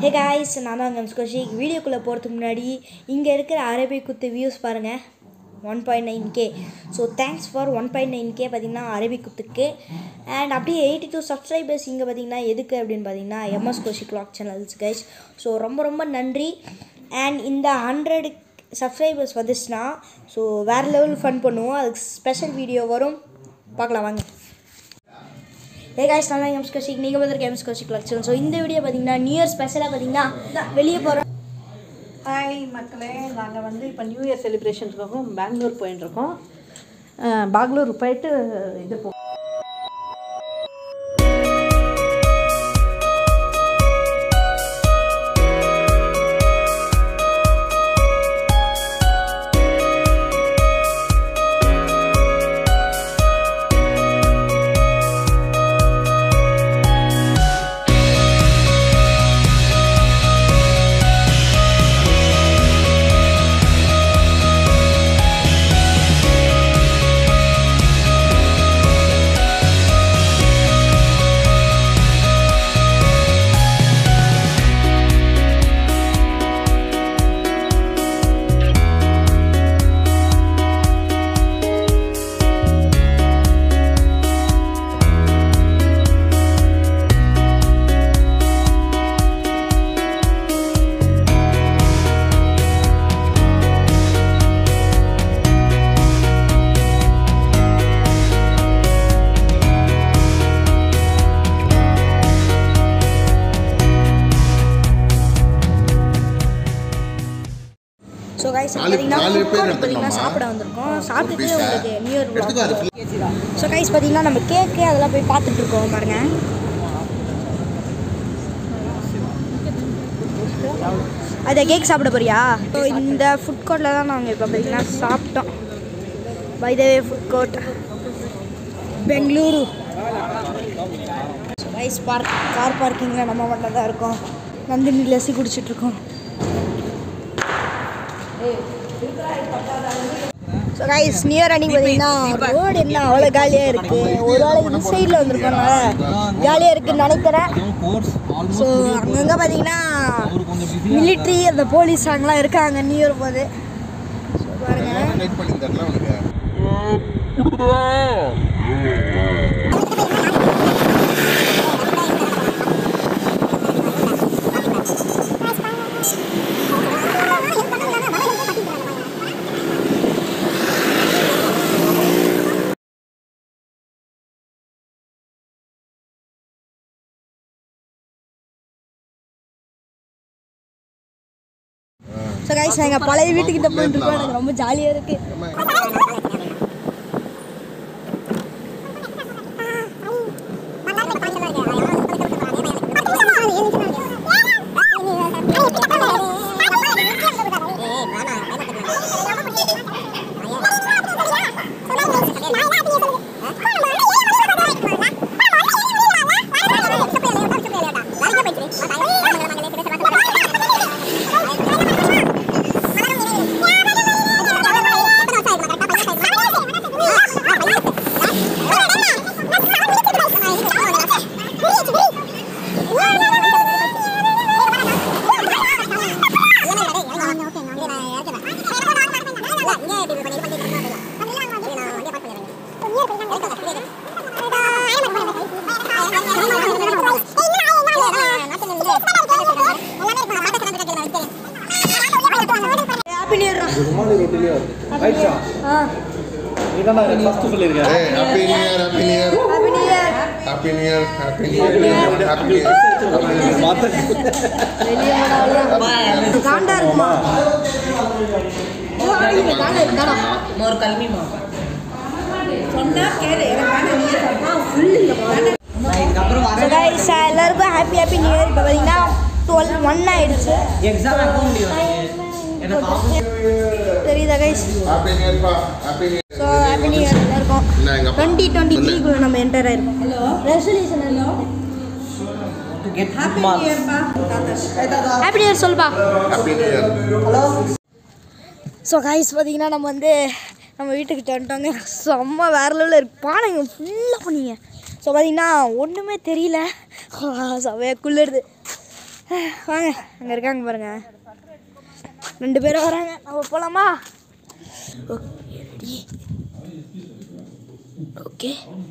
Hey guys நான் தான் உங்கள் ஸ்கோஷிக் வீடியோக்குள்ளே போகிறதுக்கு முன்னாடி இங்கே இருக்கிற அரபி குத்து வியூஸ் பாருங்கள் one point nine K so thanks for one point nine K பார்த்தீங்கன்னா அரபி குத்துக்கு அண்ட் அப்படியே எயிட்டி டூ சப்ஸ்கிரைபர்ஸ் இங்கே பார்த்தீங்கன்னா எதுக்கு அப்படின்னு பார்த்தீங்கன்னா MS Koshik log channels guys so ரொம்ப ரொம்ப நன்றி அண்ட் இந்த ஹண்ட்ரட் சப்ஸ்கிரைபர்ஸ் வந்துச்சுன்னா ஸோ வேறு லெவல் ஃபன் பண்ணுவோம் அதுக்கு ஸ்பெஷல் வீடியோ வரும் பார்க்கலாம் வாங்க ஏ காய்ஸ் நல்லா எம்ஸ் கோஷிக் நீங்கள் வந்திருக்க எம்ஸ் கோஷிக் லக்ஷன் ஸோ இந்த வீடியோ பார்த்தீங்கன்னா நியூ இயர் ஸ்பெஷலாக பார்த்தீங்கன்னா வெளியே போகிறோம் ஹாய் மக்களே நாங்கள் வந்து இப்போ நியூ இயர் செலிப்ரேஷனுக்காக பெங்களூர் போயின்னு இருக்கோம் அஹ், பெங்களூர் போயிட்டு இது போ ஸோ காய்ஸ் நாலு- பார்த்தீங்கன்னா நாலு food பேர் court பார்த்தீங்கன்னா எடுத்துக்கலாமா? சாப்பிட வந்திருக்கோம் சாப்பிட்டுட்டு piece ஆ? உங்களுக்கு நியூ இயர் எடுத்துக்கோ அது ஸோ கைஸ் பார்த்தீங்கன்னா நம்ம கேக்கு அதெல்லாம் போய் பார்த்துட்டு இருக்கோம் பாருங்க அதை கேக் சாப்பிட போறியா ஸோ இந்த ஃபுட் கோர்ட்டில் தான் நாங்கள் இப்போ பார்த்தீங்கன்னா சாப்பிட்டோம் வைதவே food court Bengaluru so guys park car பார்க்கிங்கில் நம்ம மட்டும் தான் இருக்கோம் நந்தினி லஸ்ஸி குடிச்சிட்டு இருக்கோம் ஸோ கைஸ் நியர் ரன்னிங் பார்த்தீங்கன்னா ரோடு என்ன அவ்வளோ காலியாக இருக்குது ஒரு ஆள் இந்த சைடில் வந்திருக்கோம்னால ஜாலியாக இருக்குன்னு நினைக்கிறேன் ஸோ அங்கங்கே பார்த்தீங்கன்னா மிலிட்ரி அந்த போலீஸ் அங்கெல்லாம் இருக்காங்க நியர் போது ஸோ பாருங்க லைட் பண்ணி தரல உனக்கு ஸோ கைஸ் நாங்கள் பழைய வீட்டுக்கிட்ட போயிட்டு இருக்கோம் எனக்கு ரொம்ப ஜாலியாக இருக்குது ஹாப்பி நியூ இயர் ஆ ஏய் happy new year happy new year happy new year happy new year happy new year happy new year காண்டா இருக்குமா காண்டா இருக்காடா ஒரு கல்வி மாவட்டம் சொன்னா கேளு எனக்கு வேணாம் நீயே சொல்லுமா இதுக்கப்புறம் ஸோ கைஸ் எல்லாருக்கும் ஹாப்பி ஹாப்பி நியூ இயர் இப்போ பார்த்தீங்கன்னா டுவெல் ஒன் ஆயிடுச்சு எக்ஸாம் எப்போ முடியும் தெரியுதா கைஸ் ஹாப்பி நியூ இயர் பா happy new year so happy new year எல்லாருக்கும் என்ன எங்க அப்பா டுவெண்ட்டி டுவெண்ட்டி த்ரீக்குள்ள நம்ம என்டர் ஆயிருக்கோம் hello resolution hello happy new year பா ஹாப்பி நியூ இயர் சொல்லுப்பா happy new year so guys பார்த்தீங்கன்னா நம்ம வந்து நம்ம வீட்டுக்கிட்ட வந்துட்டோங்க செம்ம வேற லெவலில் இருக்கு பானைங்க ஃபுல்லாக பண்ணிங்க ஸோ பார்த்தீங்கன்னா ஒன்றுமே தெரியல செவையாக குளிருது வாங்க அங்கே இருக்காங்க பாருங்க ரெண்டு பேரும் வராங்க நம்ம போகலாமா ஓகே ரெடி ஓகே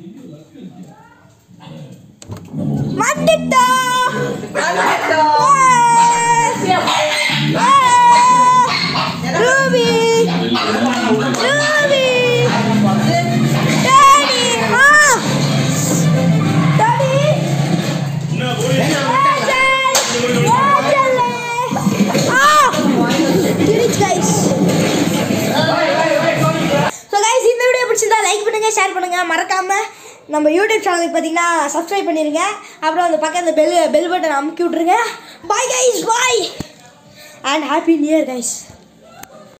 வந்துட்டா ரூபி ரூபி டாடி ஆ டாடி ஸோ கைஸ் இந்த வீடியோ பிடிச்சிருந்தா லைக் பண்ணுங்க ஷேர் பண்ணுங்க மறக்காம நம்ம யூடியூப் சேனலுக்கு பார்த்தீங்கன்னா சப்ஸ்கிரைப் பண்ணிருங்க அப்புறம் அந்த பக்கம் அந்த பெல் பெல் பட்டன் அமுக்கி விட்ருங்க bye guys bye and happy new year guys